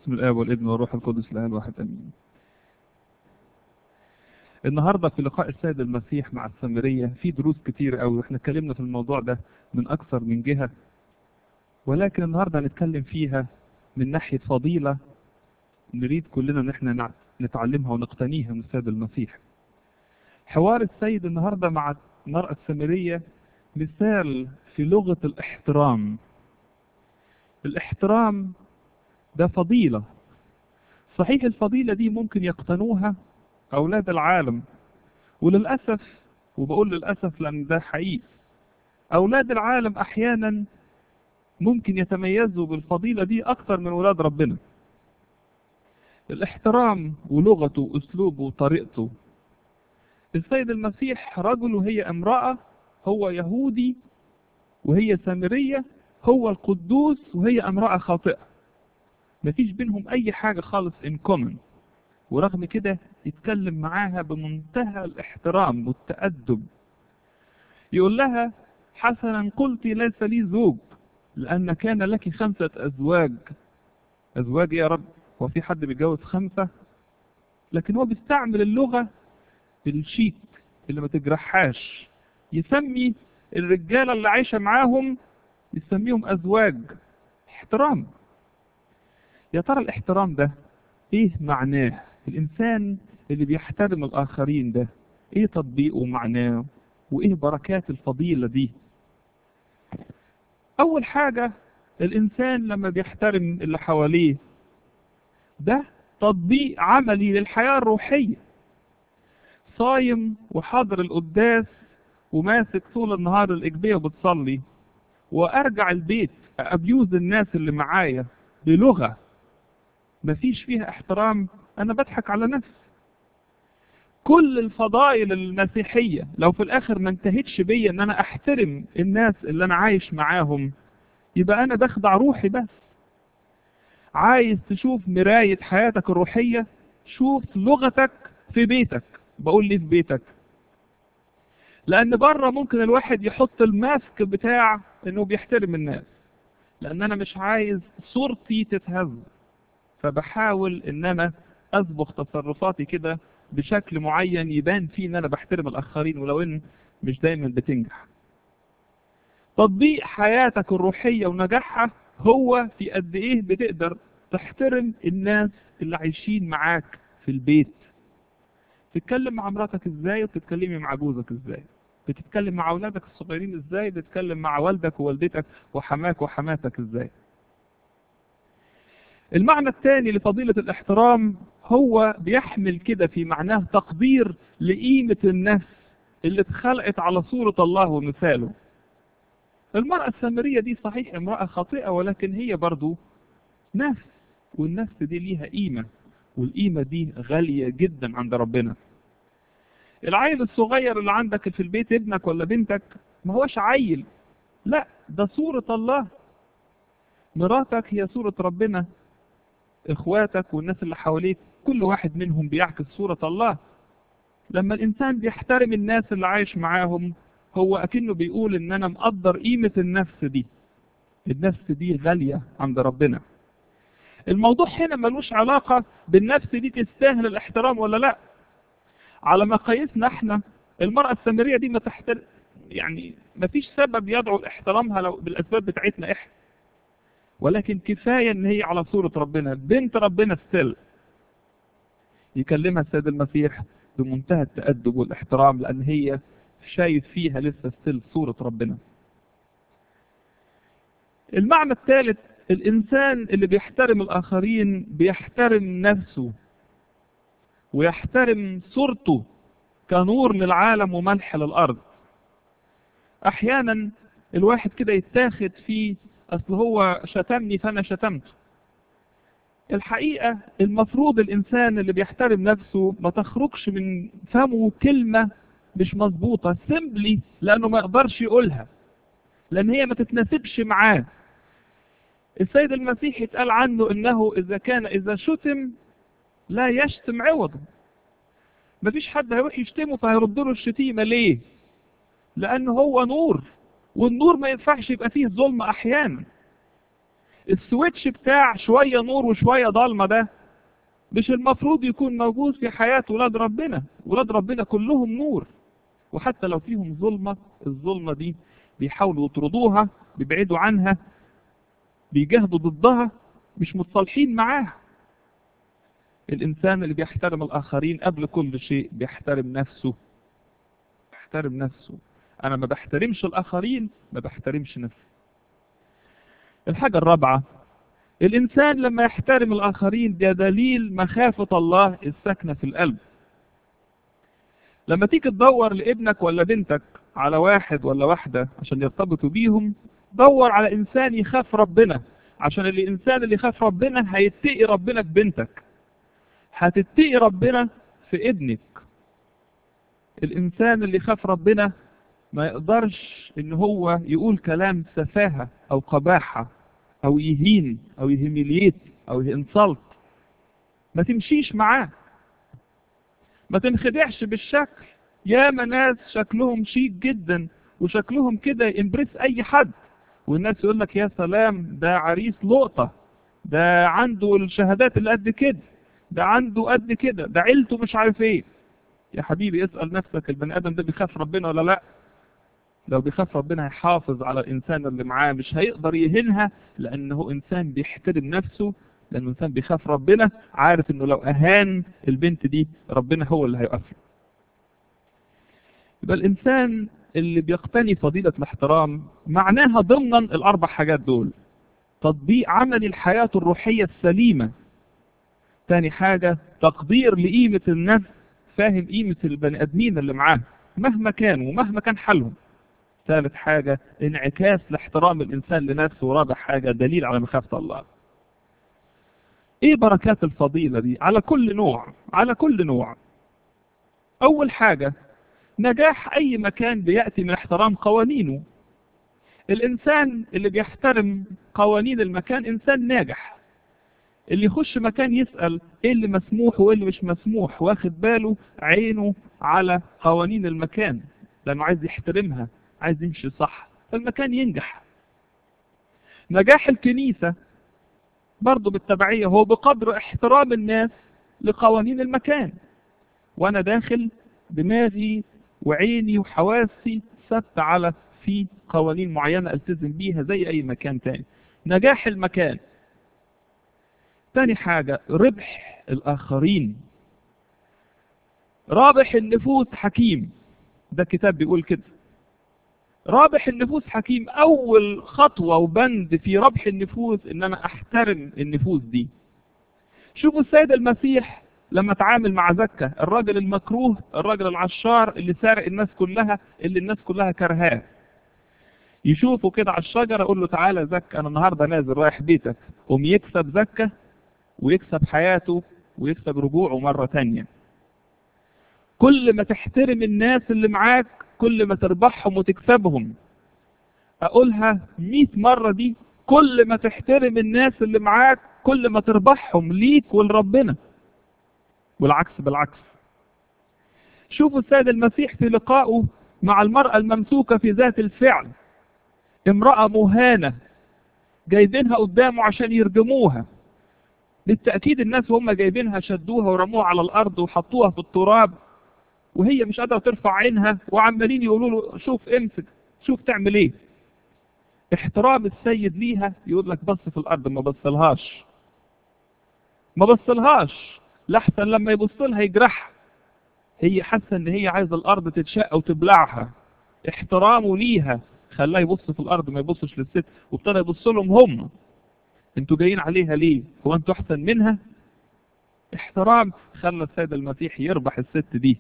باسم الآب والابن والروح القدس الآن واحد أمين النهاردة في لقاء السيد المسيح مع السامرية في دروس كتير قوي واحنا اتكلمنا في الموضوع ده من أكثر من جهة ولكن النهاردة هنتكلم فيها من ناحية فضيلة نريد كلنا ان احنا نتعلمها ونقتنيها من السيد المسيح حوار السيد النهاردة مع المرأة السامرية مثال في لغة الاحترام الاحترام ده فضيلة صحيح الفضيلة دي ممكن يقتنوها أولاد العالم وللأسف وبقول للأسف لأن ده حقيقي أولاد العالم أحيانا ممكن يتميزوا بالفضيلة دي أكثر من ولاد ربنا الاحترام ولغته وأسلوبه وطريقته السيد المسيح رجل وهي امرأة هو يهودي وهي سامرية هو القدوس وهي امرأة خاطئة مفيش بينهم أي حاجة خالص in common ورغم كده يتكلم معاها بمنتهى الاحترام والتأدب يقول لها حسنا قلت ليس لي زوج لأن كان لك خمسة أزواج أزواج يا رب هو في حد بيتجوز خمسة لكن هو بيستعمل اللغة الشيك اللي ما تجرحهاش يسمي الرجالة اللي عايشة معاهم يسميهم أزواج احترام يا ترى الاحترام ده ايه معناه الانسان اللي بيحترم الاخرين ده ايه تطبيقه ومعناه وايه بركات الفضيلة دي اول حاجة الانسان لما بيحترم اللي حواليه ده تطبيق عملي للحياة الروحية صايم وحاضر القداس وماسك طول النهار الإجبية وبتصلي وأرجع البيت أبيوز الناس اللي معايا بلغة مفيش فيها احترام أنا بضحك على نفسي كل الفضائل المسيحية لو في الآخر ما انتهتش بيا إن أنا أحترم الناس اللي أنا عايش معاهم يبقى أنا بخدع روحي بس عايز تشوف مراية حياتك الروحية شوف لغتك في بيتك بقول لي في بيتك لان بره ممكن الواحد يحط الماسك بتاع انه بيحترم الناس لان انا مش عايز صورتي تتهز فبحاول ان انا اصبغ تصرفاتي كده بشكل معين يبان فيه ان انا بحترم الاخرين ولو ان مش دايما بتنجح تطبيق حياتك الروحية ونجاحها هو في قد ايه بتقدر تحترم الناس اللي عايشين معاك في البيت تتكلم مع مراتك ازاي وتتكلمي مع جوزك ازاي بتتكلم مع اولادك الصغيرين ازاي بتتكلم مع والدك ووالدتك وحماك وحماتك ازاي المعنى الثاني لفضيلة الاحترام هو بيحمل كده في معناه تقدير لقيمة النفس اللي اتخلقت على صورة الله ومثاله المرأة السامرية دي صحيح امرأة خاطئة ولكن هي برضو نفس والنفس دي ليها قيمة والقيمة دي غالية جدا عند ربنا العيل الصغير اللي عندك في البيت ابنك ولا بنتك ما هوش عيل لا ده صورة الله مراتك هي صورة ربنا اخواتك والناس اللي حواليك كل واحد منهم بيعكس صورة الله لما الانسان بيحترم الناس اللي عايش معاهم هو اكنه بيقول ان انا مقدر قيمة النفس دي النفس دي غالية عند ربنا الموضوع هنا ملوش علاقة بالنفس دي تستاهل الاحترام ولا لا على مقاييسنا احنا المرأة السامرية دي ما تحتر يعني ما فيش سبب يدعو لاحترامها لو بالاسباب بتاعتنا احنا ولكن كفاية ان هي على صورة ربنا بنت ربنا ستيل يكلمها السيد المسيح بمنتهى التأدب والاحترام لان هي شايف فيها لسه ستيل صورة ربنا المعنى الثالث الإنسان اللي بيحترم الآخرين بيحترم نفسه ويحترم صورته كنور للعالم وملح للأرض أحيانا الواحد كده يتاخد فيه أصل هو شتمني فأنا شتمته الحقيقة المفروض الإنسان اللي بيحترم نفسه ما تخرجش من فمه كلمة مش مظبوطة سيمبلي لأنه ما يقدرش يقولها لأن هي ما تتناسبش معاه السيد المسيح يتقال عنه انه اذا كان اذا شتم لا يشتم عوضا مفيش حد هيروح يشتمه فهيرد له الشتيمه ليه لان هو نور والنور ما ينفعش يبقى فيه ظلم احيانا السويتش بتاع شوية نور وشوية ضلمة ده مش المفروض يكون موجود في حياة ولاد ربنا ولاد ربنا كلهم نور وحتى لو فيهم ظلمة الظلمة دي بيحاولوا يطردوها بيبعدوا عنها بيجاهدوا ضدها مش متصالحين معاها الإنسان اللي بيحترم الآخرين قبل كل شيء بيحترم نفسه بيحترم نفسه أنا ما بحترمش الآخرين ما بحترمش نفسي الحاجة الرابعة الإنسان لما يحترم الآخرين ده دليل مخافة الله الساكنة في القلب لما تيجي تدور لابنك ولا بنتك على واحد ولا واحدة عشان يرتبطوا بيهم دور على إنسان يخاف ربنا عشان الإنسان اللي يخاف ربنا هيتقي ربنا في بنتك هتتقي ربنا في ابنك الإنسان اللي يخاف ربنا ما يقدرش إن هو يقول كلام سفاهة أو قباحة أو يهين أو يهمليت أو ينصلت ما تمشيش معاه ما تنخدعش بالشكل ياما ناس شكلهم شيك جدا وشكلهم كده يمبرس أي حد والناس يقول لك يا سلام ده عريس لقطة ده عنده الشهادات اللي قد كده ده عنده قد كده ده عيلته مش عارف ايه يا حبيبي اسأل نفسك البني آدم ده بيخاف ربنا ولا لا لو بيخاف ربنا هيحافظ على الإنسان اللي معاه مش هيقدر يهينها لأنه إنسان بيحترم نفسه لأنه إنسان بيخاف ربنا عارف إنه لو أهان البنت دي ربنا هو اللي هيقف له. يبقى الإنسان اللي بيقتني فضيلة الاحترام معناها ضمنا الأربع حاجات دول تطبيق عملي الحياة الروحية السليمة تاني حاجة تقدير لقيمة النفس فاهم قيمة البني آدمين اللي معاه مهما كانوا ومهما كان حالهم ثالث حاجة انعكاس لاحترام الإنسان لنفسه ورابع حاجة دليل على مخافة الله ايه بركات الفضيلة دي على كل نوع على كل نوع اول حاجة نجاح اي مكان بيأتي من احترام قوانينه الانسان اللي بيحترم قوانين المكان انسان ناجح اللي يخش مكان يسأل ايه اللي مسموح وايه اللي مش مسموح واخد باله عينه على قوانين المكان لانه عايز يحترمها عايز يمشي صح فالمكان ينجح نجاح الكنيسة برضه بالتبعية هو بقدر احترام الناس لقوانين المكان وانا داخل دماغي وعيني وحواسي ثابتة على في قوانين معينة التزم بيها زي اي مكان تاني نجاح المكان تاني حاجة ربح الاخرين رابح النفوس حكيم ده كتاب بيقول كده رابح النفوس حكيم اول خطوة وبند في ربح النفوس ان انا احترم النفوس دي شوفوا السيد المسيح لما تعامل مع زكا الراجل المكروه الراجل العشار اللي سارق الناس كلها اللي الناس كلها كرهاه يشوفه كده على الشجرة يقول له تعالى زكا انا النهاردة نازل رايح بيتك قوم يكسب زكا ويكسب حياته ويكسب رجوعه مرة تانية كل ما تحترم الناس اللي معاك كل ما تربحهم وتكسبهم اقولها 100 مرة دي كل ما تحترم الناس اللي معاك كل ما تربحهم ليك ولربنا والعكس بالعكس شوفوا السيد المسيح في لقائه مع المرأة الممسوكة في ذات الفعل امرأة مهانة جايبينها قدامه عشان يرجموها بالتأكيد الناس وهم جايبينها شدوها ورموها على الأرض وحطوها في التراب وهي مش قادرة ترفع عينها وعمالين يقولوا له شوف امسك شوف تعمل ايه احترام السيد ليها يقول لك بص في الارض ما بصلهاش ما بصلهاش لحسن لما يبص لها يجرحها هي حاسه ان هي عايزه الارض تتشق وتبلعها احترامه ليها خلاه يبص في الارض ما يبصش للست وابتدى يبص لهم هم انتوا جايين عليها ليه هو انتوا احسن منها احترام خلى السيد المسيح يربح الست دي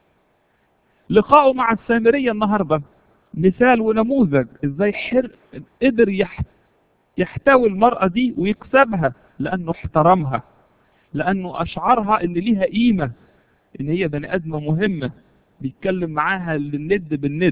لقائه مع السامرية النهاردة مثال ونموذج ازاي حر قدر يح... يحتوي المرأة دي ويكسبها لانه احترمها لانه اشعرها ان ليها قيمة ان هي بني ادمة مهمة بيتكلم معاها للند بالند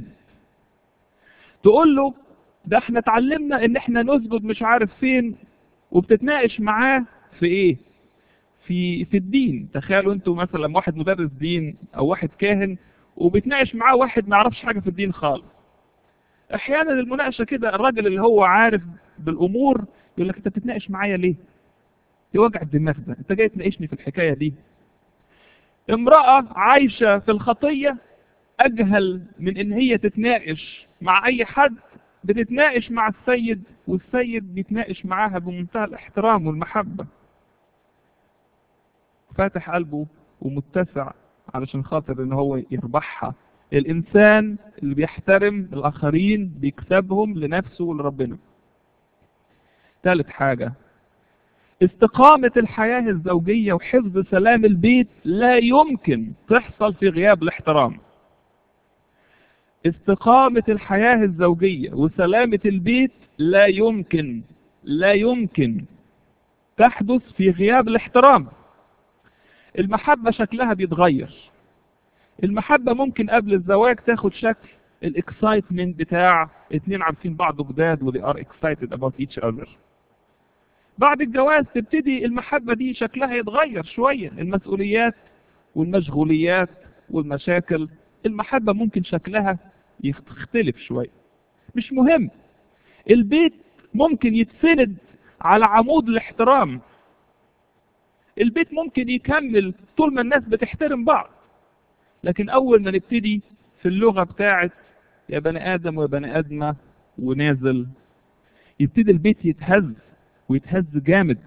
تقول له ده احنا اتعلمنا ان احنا نسجد مش عارف فين وبتتناقش معاه في ايه في في الدين تخيلوا انتوا مثلا واحد مدرس دين او واحد كاهن وبتناقش معاه واحد ما يعرفش حاجه في الدين خالص احيانا المناقشه كده الراجل اللي هو عارف بالامور يقول لك انت بتتناقش معايا ليه ايه وجع الدماغ ده انت جاي تناقشني في الحكايه دي امراه عايشه في الخطيه اجهل من ان هي تتناقش مع اي حد بتتناقش مع السيد والسيد بيتناقش معاها بمنتهى الاحترام والمحبه فاتح قلبه ومتسع علشان خاطر ان هو يربحها الانسان اللي بيحترم الاخرين بيكسبهم لنفسه ولربنا ثالث حاجة استقامة الحياة الزوجية وحفظ سلام البيت لا يمكن تحصل في غياب الاحترام استقامة الحياة الزوجية وسلامة البيت لا يمكن لا يمكن تحدث في غياب الاحترام المحبة شكلها بيتغير المحبة ممكن قبل الزواج تاخد شكل الاكسايتمنت بتاع اتنين عارفين بعض جداد و they are excited about each other بعد الجواز تبتدي المحبة دي شكلها يتغير شوية المسؤوليات والمشغوليات والمشاكل المحبة ممكن شكلها يختلف شوية مش مهم البيت ممكن يتسند على عمود الاحترام البيت ممكن يكمل طول ما الناس بتحترم بعض لكن اول ما نبتدي في اللغة بتاعت يا بني ادم ويا بني ادمة ونازل يبتدي البيت يتهز ويتهز جامد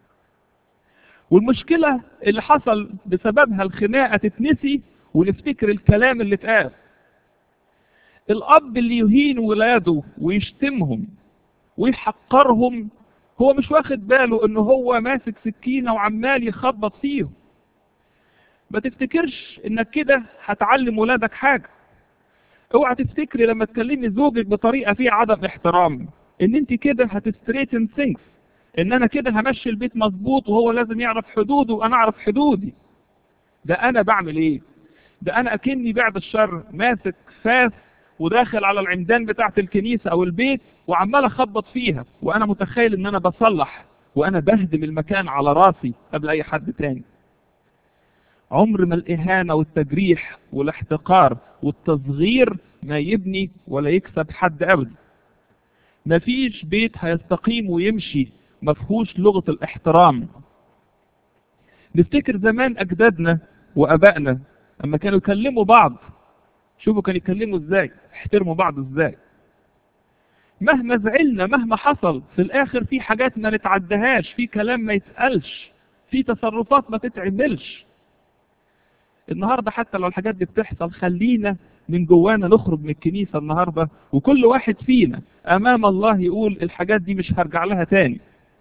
والمشكلة اللي حصل بسببها الخناقة تتنسي ونفتكر الكلام اللي اتقال الاب اللي يهين ولاده ويشتمهم ويحقرهم هو مش واخد باله ان هو ماسك سكينة وعمال يخبط فيهم ما تفتكرش انك كده هتعلم ولادك حاجة اوعى تفتكري لما تكلمي زوجك بطريقة فيها عدم احترام ان انت كده هتستريتن ثينكس ان انا كده همشي البيت مظبوط وهو لازم يعرف حدوده وانا اعرف حدودي ده انا بعمل ايه ده انا اكني بعد الشر ماسك فاس وداخل على العمدان بتاعت الكنيسة او البيت وعمال اخبط فيها وانا متخيل ان انا بصلح وانا بهدم المكان على راسي قبل اي حد تاني عمر ما الاهانة والتجريح والاحتقار والتصغير ما يبني ولا يكسب حد ابدا مفيش بيت هيستقيم ويمشي مفهوش لغة الاحترام نفتكر زمان اجدادنا وابائنا لما كانوا يكلموا بعض شوفوا كانوا يكلموا ازاي احترموا بعض ازاي مهما زعلنا مهما حصل في الاخر في حاجات ما نتعدهاش في كلام ما يتقالش في تصرفات ما تتعملش النهاردة حتى لو الحاجات دي بتحصل خلينا من جوانا نخرج من الكنيسة النهاردة وكل واحد فينا امام الله يقول الحاجات دي مش هرجع لها تاني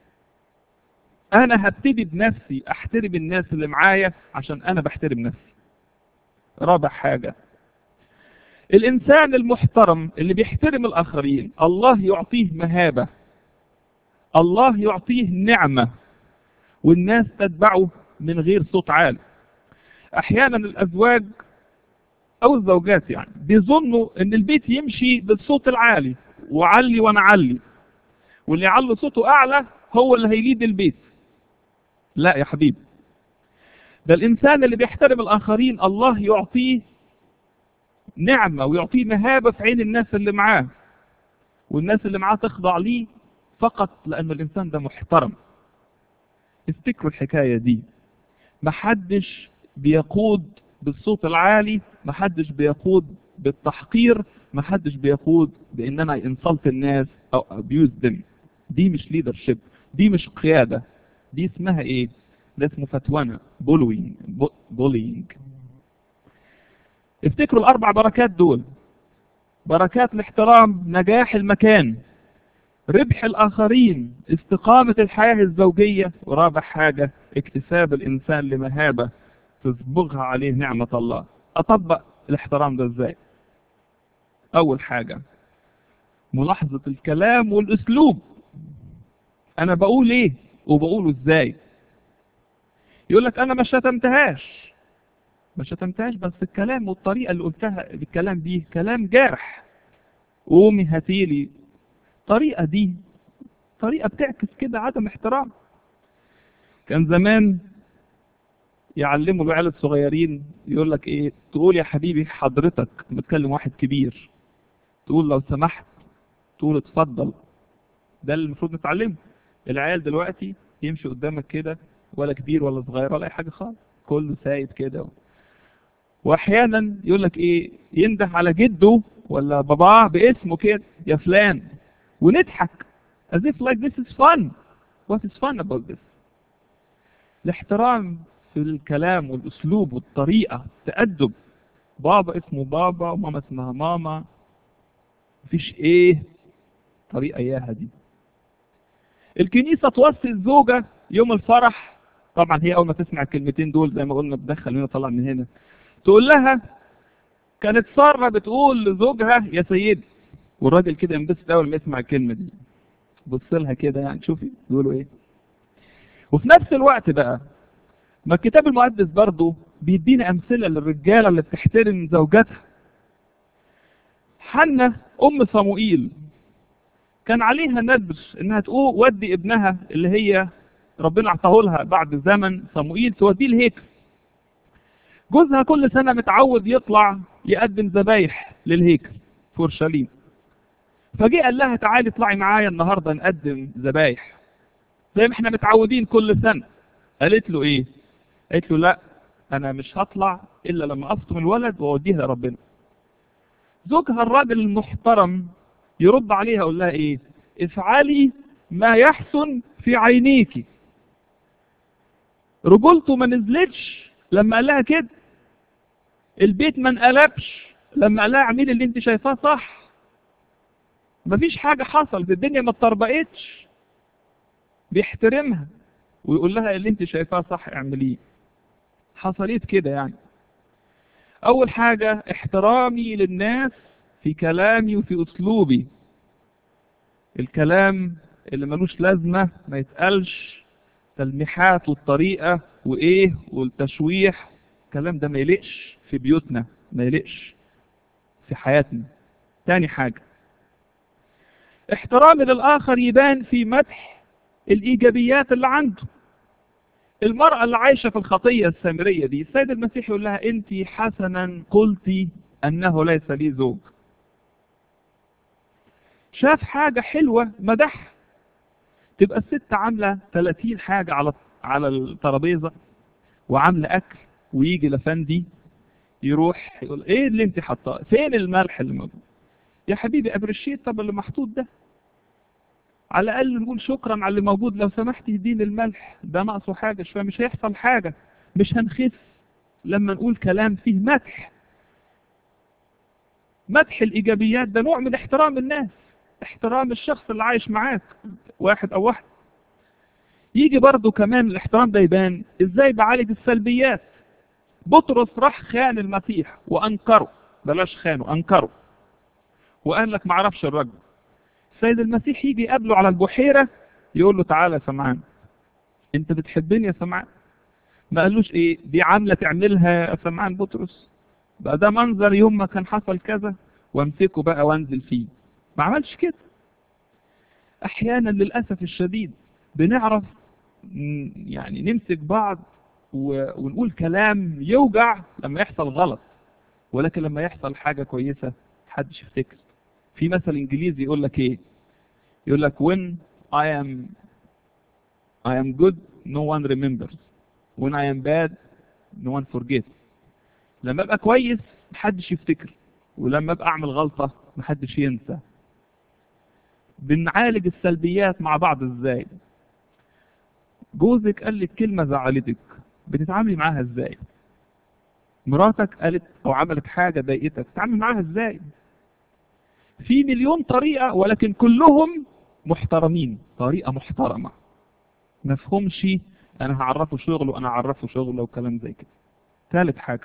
انا هبتدي بنفسي احترم الناس اللي معايا عشان انا بحترم نفسي رابع حاجة الانسان المحترم اللي بيحترم الاخرين الله يعطيه مهابة الله يعطيه نعمة والناس تتبعه من غير صوت عالي احيانا الازواج او الزوجات يعني بيظنوا ان البيت يمشي بالصوت العالي وعلي وانا علي واللي يعلي صوته اعلى هو اللي هيليد البيت لا يا حبيبي ده الانسان اللي بيحترم الاخرين الله يعطيه نعمة ويعطيه مهابة في عين الناس اللي معاه والناس اللي معاه تخضع ليه فقط لان الانسان ده محترم افتكروا الحكاية دي محدش بيقود بالصوت العالي محدش بيقود بالتحقير محدش بيقود بان انا انصلت الناس او ابيوز them دي مش ليدرشيب دي مش قيادة دي اسمها ايه ده اسمه فتوانة بولوينج بولينج افتكروا الاربع بركات دول بركات الاحترام نجاح المكان ربح الاخرين استقامة الحياة الزوجية ورابع حاجة اكتساب الانسان لمهابة تصبغها عليه نعمة الله اطبق الاحترام ده ازاي اول حاجة ملاحظة الكلام والاسلوب انا بقول ايه وبقوله ازاي يقول لك انا ما شتمتهاش ما شتمتهاش بس الكلام والطريقة اللي قلتها بالكلام دي كلام جارح قومي هاتيلي الطريقة دي طريقة بتعكس كده عدم احترام كان زمان يعلموا العيال الصغيرين يقول لك ايه تقول يا حبيبي حضرتك بتكلم واحد كبير تقول لو سمحت تقول اتفضل ده اللي المفروض نتعلمه العيال دلوقتي يمشي قدامك كده ولا كبير ولا صغير ولا اي حاجه خالص كله سايب كده واحيانا يقول لك ايه ينده على جده ولا باباه باسمه كده يا فلان ونضحك as if like this is fun what is fun about this الاحترام في الكلام والاسلوب والطريقه تأدب بابا اسمه بابا وماما اسمها ماما مفيش ايه طريقه اياها دي الكنيسه توصي الزوجه يوم الفرح طبعا هي اول ما تسمع الكلمتين دول زي ما قلنا بتدخل هنا طلع من هنا تقول لها كانت ساره بتقول لزوجها يا سيدي والراجل كده ينبسط اول ما يسمع الكلمه دي بص لها كده يعني شوفي بيقولوا ايه وفي نفس الوقت بقى ما الكتاب المقدس برضه بيدينا امثله للرجاله اللي بتحترم زوجاتها حنة ام صموئيل كان عليها ندر انها تقول ودي ابنها اللي هي ربنا اعطاه لها بعد زمن صموئيل توديه الهيكل جوزها كل سنه متعود يطلع يقدم ذبايح للهيكل في اورشليم فجه قال لها تعالي اطلعي معايا النهارده نقدم ذبايح زي ما احنا متعودين كل سنه قالت له ايه قالت له لا انا مش هطلع الا لما افطم الولد واوديه لربنا زوجها الراجل المحترم يرد عليها يقول لها ايه افعلي ما يحسن في عينيك رجولته ما نزلتش لما قال لها كده البيت ما انقلبش لما قال لها اعملي اللي انت شايفاه صح مفيش حاجه حصلت الدنيا ما اتطربقتش بيحترمها ويقول لها اللي انت شايفاه صح اعمليه حصلت كده يعني اول حاجه احترامي للناس في كلامي وفي اسلوبي الكلام اللي ملوش لازمه ما يتقالش تلميحات والطريقه وايه والتشويح الكلام ده ما يليقش في بيوتنا ما يليقش في حياتنا تاني حاجه احترامي للاخر يبان في مدح الايجابيات اللي عنده المرأة اللي عايشة في الخطية السامرية دي السيد المسيح يقول لها انت حسنا قلتي انه ليس لي زوج شاف حاجة حلوة مدح تبقى الست عاملة 30 حاجة على على الترابيزة وعاملة أكل ويجي لفندي يروح يقول ايه اللي انت حاطاه فين الملح اللي موجود يا حبيبي ابرشيت طب اللي محطوط ده على الاقل نقول شكرا على اللي موجود لو سمحت يديني الملح ده ناقصه حاجه شويه مش هيحصل حاجه مش هنخف لما نقول كلام فيه مدح مدح الايجابيات ده نوع من احترام الناس احترام الشخص اللي عايش معاك واحد او واحد يجي برضه كمان الاحترام ده يبان ازاي بعالج السلبيات بطرس راح خان المسيح وانكره بلاش خانه انكره وقال لك معرفش الرجل السيد المسيح يجي يقابله على البحيرة يقول له تعالى يا سمعان انت بتحبني يا سمعان ما قالوش ايه دي عاملة تعملها يا سمعان بطرس بقى ده منظر يوم ما كان حصل كذا وامسكه بقى وانزل فيه ما عملش كده احيانا للأسف الشديد بنعرف يعني نمسك بعض ونقول كلام يوجع لما يحصل غلط ولكن لما يحصل حاجة كويسة محدش يفتكر في مثل انجليزي يقول لك ايه يقول لك when I am I am good no one remembers when I am bad no one forgets لما ابقى كويس محدش يفتكر ولما ابقى اعمل غلطة محدش ينسى بنعالج السلبيات مع بعض ازاي جوزك قال لك كلمة زعلتك بتتعاملي معاها ازاي مراتك قالت او عملت حاجة ضايقتك تتعامل معاها ازاي في مليون طريقة ولكن كلهم محترمين طريقة محترمة مفهومش انا هعرفه شغله انا هعرفه شغله وكلام زي كده ثالث حاجة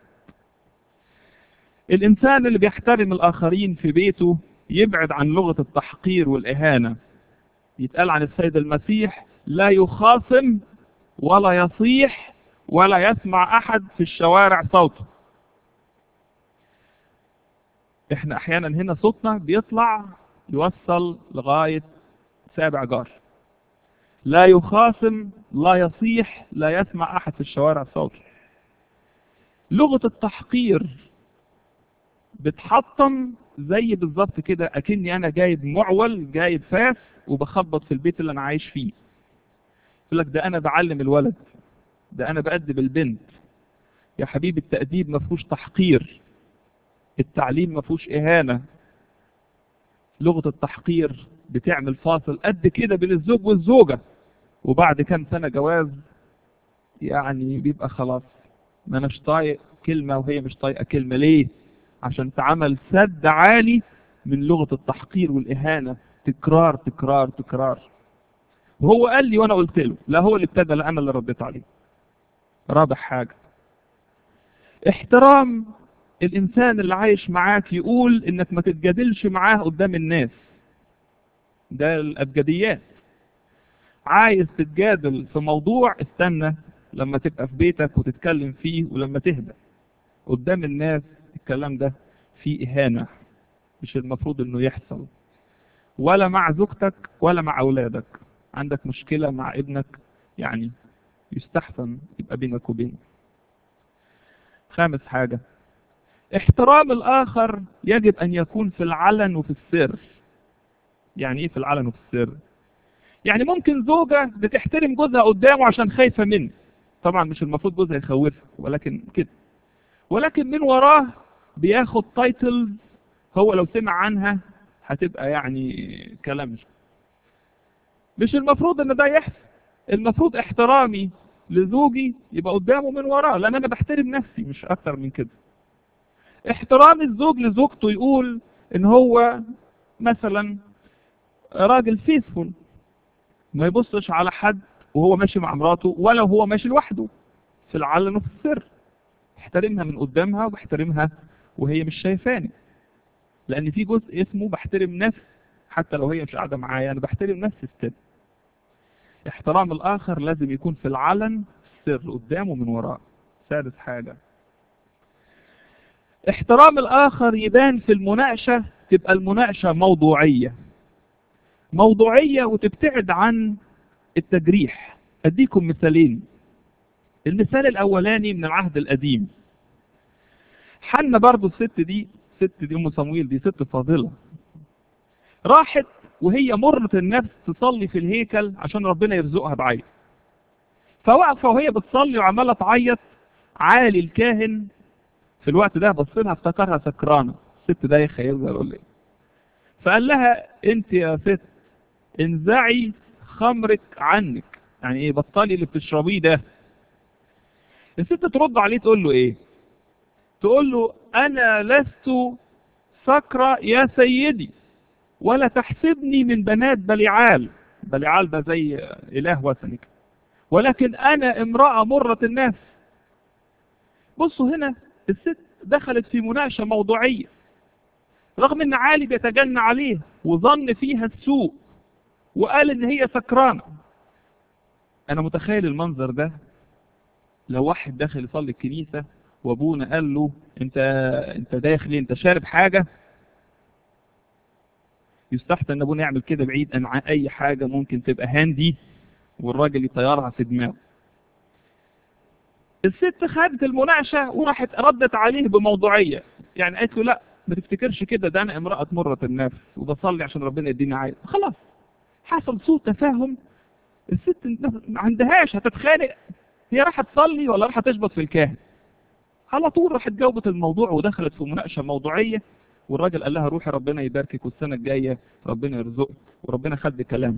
الانسان اللي بيحترم الاخرين في بيته يبعد عن لغة التحقير والاهانة يتقال عن السيد المسيح لا يخاصم ولا يصيح ولا يسمع احد في الشوارع صوته احنا احيانا هنا صوتنا بيطلع يوصل لغاية سابع جار لا يخاصم لا يصيح لا يسمع احد في الشوارع صوته لغة التحقير بتحطم زي بالظبط كده اكني انا جايب معول جايب فاس وبخبط في البيت اللي انا عايش فيه يقول لك ده انا بعلم الولد ده انا بأدب البنت يا حبيبي التأديب ما فيهوش تحقير التعليم ما فيهوش إهانة لغة التحقير بتعمل فاصل قد كده بين الزوج والزوجة وبعد كام سنة جواز يعني بيبقى خلاص ما اناش طايق كلمة وهي مش طايقة كلمة ليه عشان تعمل سد عالي من لغة التحقير والإهانة تكرار تكرار تكرار وهو قال لي وانا قلت له لا هو اللي ابتدى لا انا اللي رديت عليه رابع حاجة احترام الانسان اللي عايش معاك يقول انك ما تتجادلش معاه قدام الناس ده الابجديات عايز تتجادل في موضوع استنى لما تبقى في بيتك وتتكلم فيه ولما تهدى قدام الناس الكلام ده فيه اهانة مش المفروض انه يحصل ولا مع زوجتك ولا مع اولادك عندك مشكلة مع ابنك يعني يستحسن يبقى بينك وبينه خامس حاجة احترام الآخر يجب أن يكون في العلن وفي السر يعني إيه في العلن وفي السر يعني ممكن زوجة بتحترم جوزها قدامه عشان خايفة منه طبعا مش المفروض جوزها يخوفها ولكن كده ولكن من وراه بياخد تايتلز هو لو سمع عنها هتبقى يعني كلام مش مش المفروض ان ده يحصل المفروض احترامي لزوجي يبقى قدامه من وراه لان انا بحترم نفسي مش اكتر من كده احترام الزوج لزوجته يقول ان هو مثلا راجل فيسفول ما يبصش على حد وهو ماشي مع مراته ولا هو ماشي لوحده في العلن وفي السر احترمها من قدامها وبحترمها وهي مش شايفاني لان في جزء اسمه بحترم نفسي حتى لو هي مش قاعده معايا انا بحترم نفسي ستيل احترام الاخر لازم يكون في العلن سر قدامه من وراه سادس حاجه احترام الاخر يبان في المناقشه تبقى المناقشه موضوعيه موضوعيه وتبتعد عن التجريح اديكم مثالين المثال الاولاني من العهد القديم حنا برضو الست دي ست دي ام صمويل دي ست فاضله راحت وهي مرة النفس تصلي في الهيكل عشان ربنا يرزقها بعيل فواقفة وهي بتصلي وعمالة تعيط عالي الكاهن في الوقت ده بص لها افتكرها سكرانة الست ده يخيلها ولا ايه فقال لها انت يا ست انزعي خمرك عنك يعني ايه بطلي اللي بتشربيه ده الست ترد عليه تقول له ايه تقول له انا لست سكرة يا سيدي ولا تحسبني من بنات بليعال بليعال ده زي اله وثني ولكن انا امرأة مرة النفس بصوا هنا الست دخلت في مناقشة موضوعية رغم ان عالي بيتجنى عليه وظن فيها السوء وقال ان هي سكرانة انا متخيل المنظر ده لو واحد داخل يصلي الكنيسة وابونا قال له انت انت داخل انت شارب حاجة يستحسن ان ابونا يعمل كده بعيد عن اي حاجة ممكن تبقى هاندي والراجل يطيرها في دماغه الست خدت المناقشة وراحت ردت عليه بموضوعية يعني قالت له لا ما تفتكرش كده ده انا امرأة مرة النفس وبصلي عشان ربنا يديني عايز خلاص حصل سوء تفاهم الست ما عندهاش هتتخانق هي راح تصلي ولا راح تشبط في الكاهن على طول راحت جاوبت الموضوع ودخلت في مناقشة موضوعية والراجل قال لها روحي ربنا يباركك والسنة الجاية ربنا يرزقك وربنا خد كلامه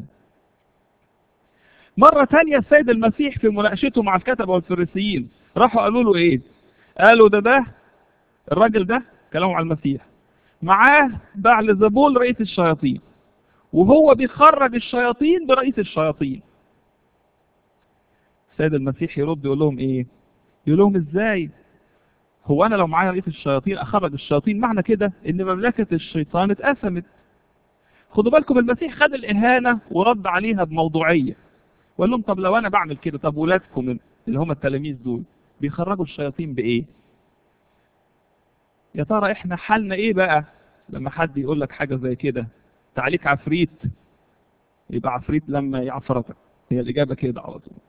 مرة تانية السيد المسيح في مناقشته مع الكتبة والفريسيين راحوا قالوا له ايه قالوا ده ده الراجل ده كلامه على المسيح معاه بعل زبول رئيس الشياطين وهو بيخرج الشياطين برئيس الشياطين السيد المسيح يرد يقول لهم ايه يقول لهم ازاي هو انا لو معايا رئيس الشياطين اخرج الشياطين معنى كده ان مملكة الشيطان اتقسمت خدوا بالكم المسيح خد الاهانة ورد عليها بموضوعية وقال لهم طب لو انا بعمل كده طب ولادكم اللي هم التلاميذ دول بيخرجوا الشياطين بايه يا ترى احنا حالنا ايه بقى لما حد يقول لك حاجة زي كده تعليق عفريت يبقى عفريت لما يعفرتك هي الاجابة كده على طول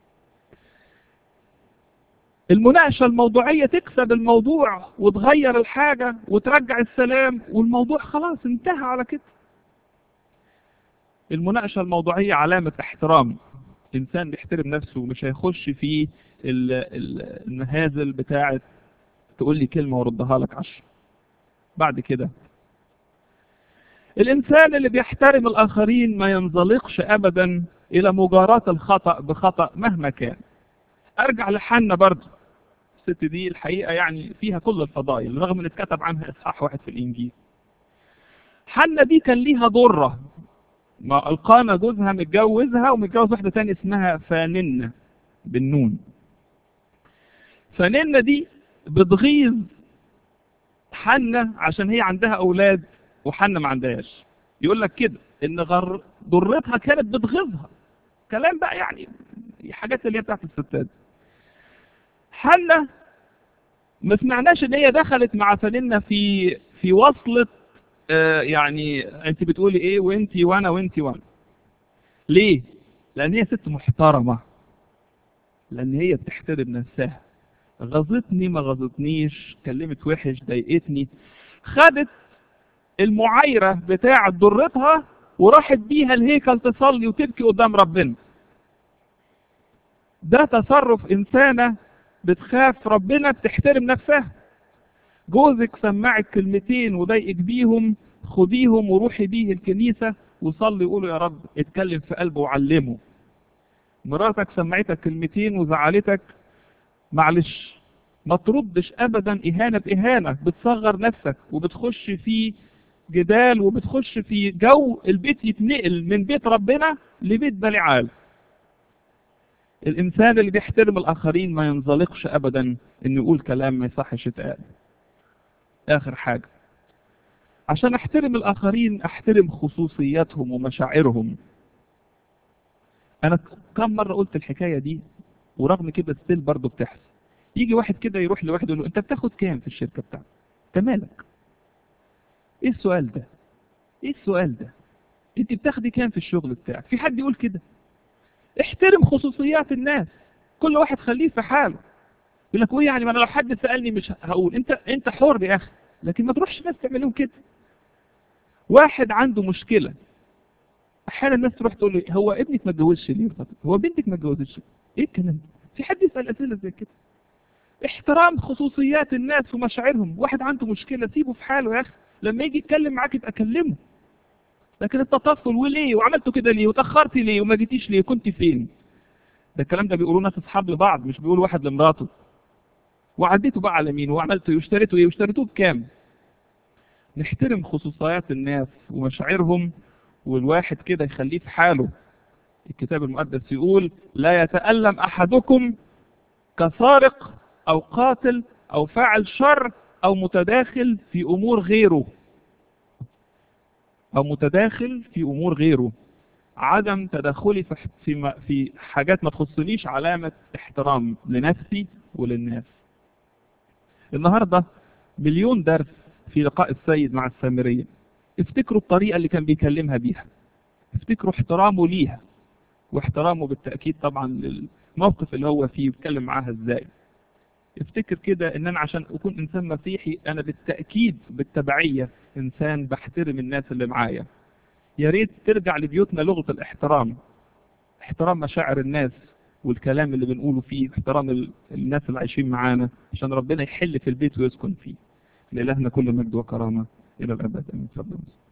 المناقشة الموضوعية تكسب الموضوع وتغير الحاجة وترجع السلام والموضوع خلاص انتهى على كده المناقشة الموضوعية علامة احترام انسان بيحترم نفسه مش هيخش في ال- ال- المهازل بتاعه تقول لي كلمه وردها لك عشر بعد كده الانسان اللي بيحترم الاخرين ما ينزلقش ابدا الى مجاراة الخطأ بخطأ مهما كان ارجع لحنا برضه الست دي الحقيقة يعني فيها كل الفضائل رغم ان اتكتب عنها اصحاح واحد في الانجيل حنا دي كان ليها ضرة ما القانا جوزها متجوزها ومتجوز واحدة تانية اسمها فاننة بالنون فاننة دي بتغيظ حنا عشان هي عندها اولاد وحنا ما عندهاش يقول لك كده ان غر ضرتها كانت بتغيظها كلام بقى يعني حاجات اللي هي بتاعت الستات حنا ما سمعناش ان هي دخلت مع فنانة في في وصلة آه يعني انت بتقولي ايه وانت وانا وانت وانا ليه لان هي ست محترمة لان هي بتحترم نفسها غضتني ما غضتنيش كلمت وحش ضايقتني خدت المعايرة بتاعة ضرتها وراحت بيها الهيكل تصلي وتبكي قدام ربنا ده تصرف إنسانة بتخاف ربنا بتحترم نفسها جوزك سمعك كلمتين وضايقك بيهم خديهم وروحي بيه الكنيسة وصلي قولوا يا رب اتكلم في قلبه وعلمه مراتك سمعتك كلمتين وزعلتك معلش ما تردش ابدا اهانة باهانة بتصغر نفسك وبتخش في جدال وبتخش في جو البيت يتنقل من بيت ربنا لبيت بلعال الانسان اللي بيحترم الاخرين ما ينزلقش ابدا انه يقول كلام ما يصحش يتقال اخر حاجة عشان احترم الاخرين احترم خصوصياتهم ومشاعرهم انا كم مرة قلت الحكاية دي ورغم كده ستيل برضه بتحصل يجي واحد كده يروح لواحد يقول له انت بتاخد كام في الشركة بتاعتك انت مالك ايه السؤال ده ايه السؤال ده انت بتاخدي كام في الشغل بتاعك في حد يقول كده احترم خصوصيات الناس كل واحد خليه في حاله يقول لك ايه يعني ما انا لو حد سالني مش هقول انت انت حر يا اخي لكن ما تروحش الناس تعمل لهم كده واحد عنده مشكله احيانا الناس تروح تقول له هو ابنك ما اتجوزش ليه هو بنتك ما اتجوزتش ايه الكلام ده في حد يسال اسئله زي كده احترام خصوصيات الناس ومشاعرهم واحد عنده مشكله سيبه في حاله يا اخي لما يجي يتكلم معاك يبقى كلمه لكن التطفل وليه وعملتوا كده ليه وتاخرتي ليه وما جيتيش ليه كنت فين ده الكلام ده بيقولوه ناس اصحاب لبعض مش بيقول واحد لمراته وعديتوا بقى على مين وعملتوا ايه واشتريتوا ايه واشتريتوه بكام نحترم خصوصيات الناس ومشاعرهم والواحد كده يخليه في حاله الكتاب المقدس يقول لا يتألم أحدكم كسارق أو قاتل أو فاعل شر أو متداخل في أمور غيره أو متداخل في أمور غيره عدم تدخلي في في في حاجات ما تخصنيش علامة احترام لنفسي وللناس. النهارده مليون درس في لقاء السيد مع السامرية. افتكروا الطريقة اللي كان بيكلمها بيها. افتكروا احترامه ليها. واحترامه بالتأكيد طبعا للموقف اللي هو فيه بيتكلم معاها ازاي. افتكر كده ان انا عشان اكون انسان مسيحي انا بالتأكيد بالتبعية انسان بحترم الناس اللي معايا. يا ريت ترجع لبيوتنا لغة الاحترام احترام مشاعر الناس والكلام اللي بنقوله فيه احترام الناس اللي عايشين معانا عشان ربنا يحل في البيت ويسكن فيه لإلهنا كل مجد وكرامة إلى الأبد أمين